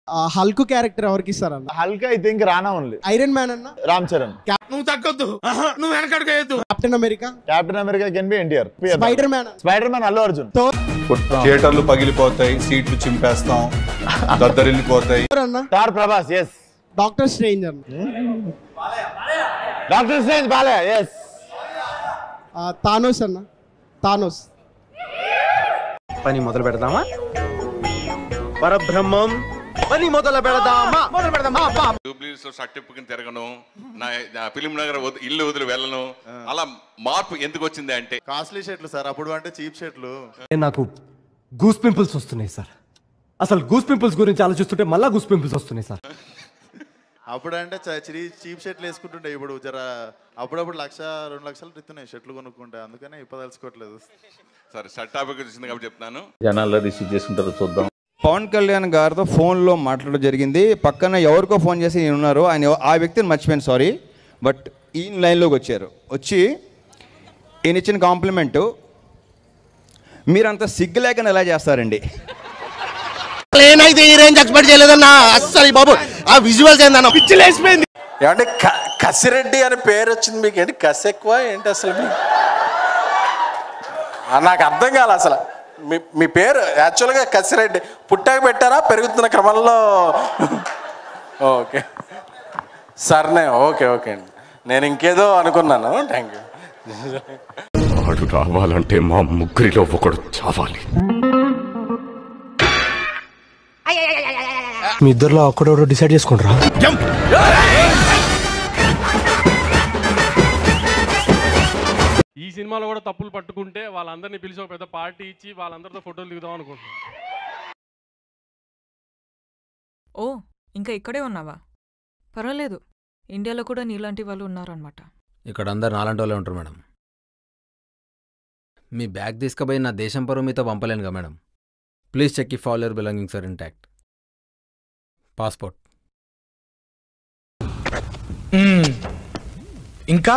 Hulk character ఎవరికి ఇస్తారన్న Hulk I think Rana only Iron Man అన్న రామ్ చరణ్ నువ్వు తగ్గొద్దు నువ్వు వెనకడుగు Captain America Captain America can be NTR Spider Man Spider Man Allu Arjun Thor థియేటర్లు పగిలిపోతాయి సీట్లు చింపేస్తాం దద్దరిల్లిపోతాయి అన్న Thor Prabhas as Doctor Strange అన్న డాక్టర్ స్ట్రేంజ్ బాలే ఎస్ తానోస్ అన్న తానోస్ పని మొదలు పెడదామా పరబ్రహ్మం పని మొదలు పెడదామా మొదలు పెడదామా జూబ్లీస్ లో సర్టిఫికెట్ తిరగను నా నా ఫిలిం నగర్ వద- ఇల్లు వదిలి వెళ్ళను అలా మార్పు ఎందుకు వచ్చింది అంటే కాస్ట్లీ షర్ట్లు సార్ అప్పుడు అంటే చీప్ షర్ట్లు నాకు గూస్ పింపుల్స్ వస్తున్నాయి సార్ అసలు గూస్ పింపుల్స్ గురించి ఆలోచిస్తుంటే మళ్ళా గూస్ పింపుల్స్ వస్తున్నాయి సార్ అప్పుడు అంటే చీప్ షర్ట్లు వేసుకుంటుండే ఇప్పుడు జర అప్పుడప్పుడు లక్ష రెండు లక్షలు ఇస్తున్నాయి షర్ట్లు కొనుక్కుంటే అందుకనే ఇప్పుడు తెలుసుకోవట్లేదు సరే షర్ట్ టాపిక్ వచ్చింది కాబట్టి చెప్తున్నాను జనాల్లో రిసీవ్ చేసుకుంటారో చూద్దాం పవన్ కళ్యాణ్ గారితో ఫోన్లో మాట్లాడడం జరిగింది పక్కన ఎవరికో ఫోన్ చేసి ఈయన ఉన్నారు ఆయన ఎవ- ఆ వ్యక్తిని మర్చిపోయాను సారీ బట్ ఈయన లైన్లోకి వచ్చారు వచ్చి ఈయన ఇచ్చిన కాంప్లిమెంటు మీరంత సిగ్గు లేకుండా ఎలా చేస్తారండి నేనైతే ఈ రేంజ్ ఎక్స్పెక్ట్ చేయలేదన్నా అస్సలు బాబు ఆ విజువల్స్ ఏందన్న పిచ్చి లేచిపోయింది ఏమంటే క- కసిరెడ్డి అనే పేరు వచ్చింది మీకు ఏంటి కసి ఎక్కువ ఏంటి అసలు మీకు ఆ, నాకు అర్థం కాలే అసలు మీ మీ పేరు యాక్చువల్గా కసిరెడ్డి పుట్టాక పెట్టారా పెరుగుతున్న క్రమంలో ఓకే సర్నే ఓకే ఓకే అండి నేను ఇంకేదో అనుకున్నాను థ్యాంక్ యూ వాడు రావాలంటే మా ముగ్గురిలో ఒకడు చావాలి మీ ఇద్దరులో ఒక్కడోడో డిసైడ్ చేసుకుంటారా ఈ సినిమాలో కూడా తప్పులు పట్టుకుంటే వాళ్ళందరినీ పిలిచి ఒక పెద్ద పార్టీ ఇచ్చి వాళ్ళందరితో ఫోటోలు దిగుదాం అనుకుంటున్నాను ఓ ఇంకా ఇక్కడే ఉన్నావా పర్వాలేదు ఇండియాలో కూడా నీలాంటి వాళ్ళు ఉన్నారనమాట ఇక్కడ అందరు నాలాంటి వాళ్ళే ఉంటారు మేడం మీ బ్యాగ్ తీసుకుపోయి నా దేశం పరువు మీతో పంపలేను కదా madam please check if all your belongings are intact passport ఇంకా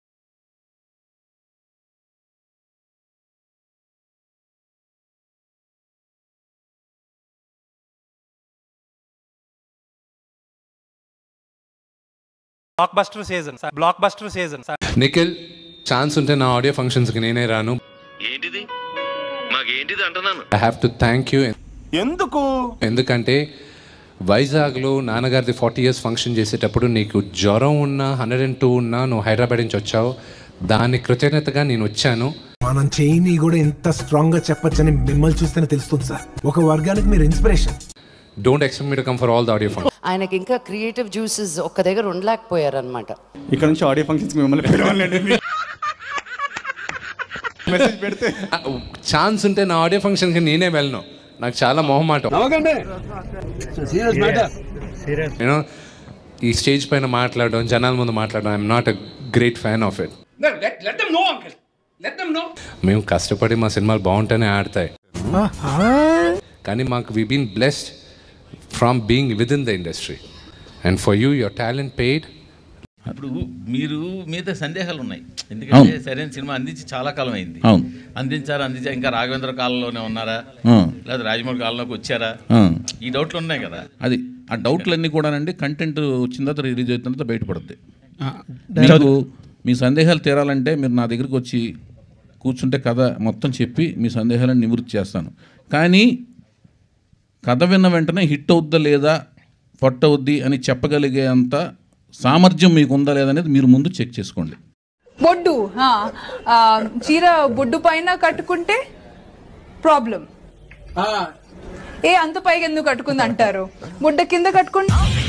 blockbuster season blockbuster season Nikhil chance ఉంటే నా ఆడియో ఫంక్షన్స్కి నేనే రాను ఏంటిది మాకేంటిది అంటున్నాను I have to thank you ఎందుకు ఎందుకంటే వైజాగ్లో నాన్నగారిది ఫార్టీ ఇయర్స్ ఫంక్షన్ చేసేటప్పుడు నీకు జ్వరం ఉన్నా హండ్రెడ్ అండ్ టూ ఉన్నా నువ్వు హైదరాబాద్ నుంచి వచ్చావు దాని కృతజ్ఞతగా నేను వచ్చాను మనం చేయని కూడా ఎంత స్ట్రాంగ్ గా చెప్పొచ్చని మిమ్మల్ని చూస్తేనే తెలుస్తుంది సార్ ఒక వర్గానికి మీరు inspiration don't expect me to come for all the audio function ఆయనకి ఇంకా క్రియేటివ్ జ్యూసెస్ ఒక్క దగ్గర ఉండలేకపోయారు అనమాట ఇక్కడ నుంచి ఆడియో ఫంక్షన్స్ మిమ్మల్ని పిలవాలండి మెసేజ్ పెడితే ఛాన్స్ ఉంటే నా ఆడియో ఫంక్షన్కి నేనే వెళ్ళను నాకు చాలా మొహమాటం నేను ఈ స్టేజ్ పైన మాట్లాడడం జనాల ముందు మాట్లాడడం I'm not a great fan of it మేము కష్టపడి మా సినిమాలు బాగుంటేనే ఆడతాయి కానీ మాకు we been blessed from being with in the industry and for you your talent paid ఇప్పుడు మీరు మీద సందేహాలు ఉన్నాయి ఎందుకంటే సరైన సినిమా అందించి చాలా కాలం అయింది అందించారా అందించారు ఇంకా రాఘవేంద్ర కాలంలోనే ఉన్నారా లేదా రాజమౌళి కాలంలోకి వచ్చారా ఈ డౌట్లు ఉన్నాయి కదా అది ఆ డౌట్లన్నీ కూడానండి కంటెంట్ వచ్చిన తర్వాత రిలీజ్ అయిన తర్వాత బయటపడుద్ది మీకు మీ సందేహాలు తీరాలంటే మీరు నా దగ్గరికి వచ్చి కూర్చుంటే కథ మొత్తం చెప్పి మీ సందేహాలను నివృత్తి చేస్తాను కానీ కథ విన్న వెంటనే హిట్ అవుద్దా లేదా ఫట్ అవుద్ది అని చెప్పగలిగే అంత సామర్థ్యం మీకు ఉందా లేదా అనేది మీరు ముందు చెక్ చేసుకోండి బొడ్డు ఆ, ఆ, చీర బొడ్డు పైన కట్టుకుంటే ప్రాబ్లం ఏ అంత పైకి ఎందుకు కట్టుకుంది అంటారు బుడ్డ కింద కట్టుకుంటే